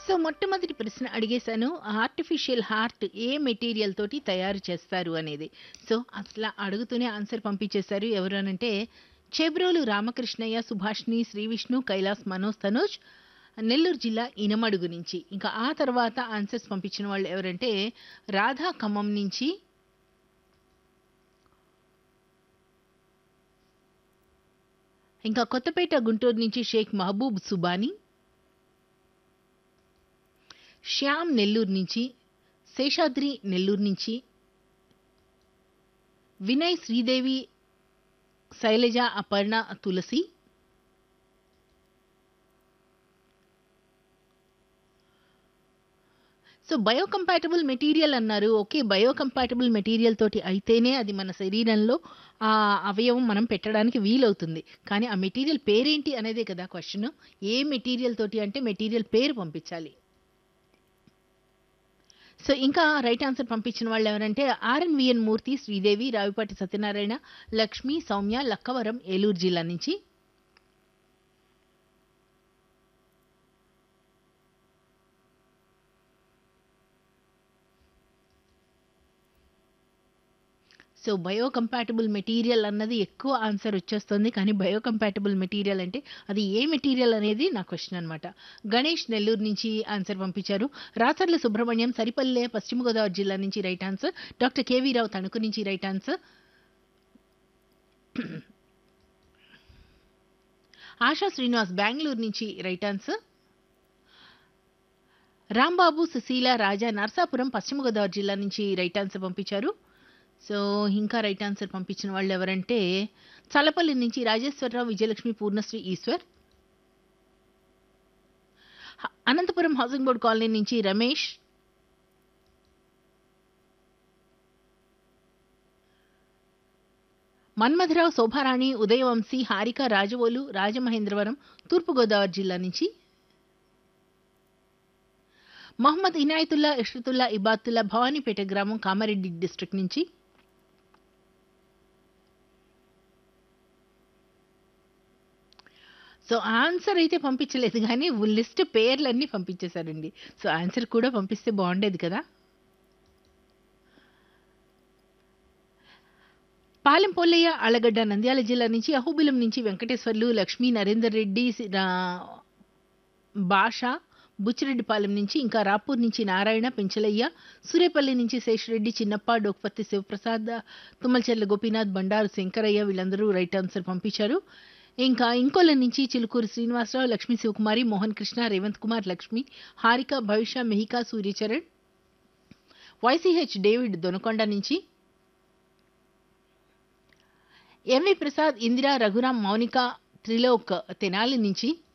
so మొట్టమొదటి ప్రశ్న అడిగేశాను ఆర్టిఫిషియల్ హార్ట్ ఏ మెటీరియల్ తోటి తయారు చేస్తారు అనేది సో అసలు అడుగుతూనే ఆన్సర్ పంపించేశారు ఎవరు అనంటే చెబ్రోలు రామకృష్ణయ్య సుభాష్ని శ్రీ విష్ణు కైలాస్ మనోజ్ తనోజ్ నెల్లూరు జిల్లా ఇనమడుగు నుంచి ఇంకా ఆ తర్వాత ఆన్సర్స్ పంపించిన వాళ్ళు ఎవరంటే రాధా ఖమ్మం నుంచి ఇంకా కొత్తపేట గుంటూరు నుంచి షేక్ మహబూబ్ సుబానీ శ్యామ్ నెల్లూరు నుంచి శేషాద్రి నెల్లూరు నుంచి Vinay Sridevi Sailaja Aparna Tulasi so biocompatible material అన్నారు ఓకే బయోకంపాటబుల్ మెటీరియల్ తోటి అయితేనే అది మన శరీరంలో ఆ అవయవం మనం పెట్టడానికి వీలవుతుంది కానీ ఆ మెటీరియల్ పేరేంటి అనేదే కదా క్వశ్చన్ ఏ మెటీరియల్ తోటి అంటే మెటీరియల్ పేరు పంపించాలి సో ఇంకా రైట్ ఆన్సర్ పంపించిన వాళ్ళు ఎవరంటే ఆర్ఎన్విఎన్ మూర్తి శ్రీదేవి రావిపాటి సత్యనారాయణ లక్ష్మి సౌమ్య లక్కవరం ఏలూరు జిల్లా నుంచి సో బయోకంపాటబుల్ మెటీరియల్ అన్నది ఎక్కువ ఆన్సర్ వచ్చేస్తుంది కానీ బయోకంపాటబుల్ మెటీరియల్ అంటే అది ఏ మెటీరియల్ అనేది నా క్వశ్చన్ అనమాట గణేష్ నెల్లూరు నుంచి ఆన్సర్ పంపించారు రాచర్ల సుబ్రహ్మణ్యం సరిపల్లె పశ్చిమ గోదావరి జిల్లా నుంచి right answer doctor KV Rao Tanuku నుంచి రైట్ ఆన్సర్ ఆశా శ్రీనివాస్ బెంగళూరు నుంచి రైట్ ఆన్సర్ రాంబాబు సుశీల రాజా నర్సాపురం పశ్చిమ గోదావరి జిల్లా నుంచి రైట్ ఆన్సర్ పంపించారు సో ఇంకా రైట్ ఆన్సర్ పంపించిన వాళ్ళు ఎవరంటే చలపల్లి నుంచి రాజేశ్వరరావు విజయలక్ష్మి పూర్ణశ్రీ ఈశ్వర్ హ- అనంతపురం హౌసింగ్ బోర్డ్ కాలనీ నుంచి రమేష్ మన్మధరావు శోభారాణి ఉదయవంశీ హారిక రాజవోలు రాజమహేంద్రవరం తూర్పుగోదావరి జిల్లా నుంచి మహమ్మద్ ఇనాయతుల్లా ఇష్రతుల్లా ఇబాతుల్లా భవానీపేట గ్రామం కామారెడ్డి డిస్ట్రిక్ట్ నుంచి సో ఆన్సర్ అయితే పంపించలేదు కానీ లిస్ట్ పేర్లన్నీ పంపించేశారండి సో ఆన్సర్ కూడా పంపిస్తే బాగుండేది కదా పాలెం పొల్లయ్య అలగడ్డ నంద్యాల జిల్లా నుంచి అహుబిలం నుంచి వెంకటేశ్వర్లు లక్ష్మీ నరేందర్ రెడ్డి సి- రా- భాష బుచ్చిరెడ్డిపాలెం నుంచి ఇంకా రాపూర్ నుంచి నారాయణ పెంచలయ్య సూరేపల్లి నుంచి శేషరెడ్డి చిన్నప్ప డోక్పత్తి శివప్రసాద్ తుమ్మలచెర్ల గోపీనాథ్ బండారు శంకరయ్య వీళ్ళందరూ రైట్ ఆన్సర్ పంపించారు ఇంకా ఇంకోల నుంచి చిలుకూరు శ్రీనివాసరావు లక్ష్మీ శివకుమారి మోహన్ కృష్ణ రేవంత్ కుమార్ లక్ష్మి హారిక భవిష్య మెహికా సూర్యచరణ్ వైసీహెచ్ డేవిడ్ దొనకొండ నుంచి ఎంవి ప్రసాద్ ఇందిరా రఘురాం మౌనిక త్రిలోక్ తెనాలి నుంచి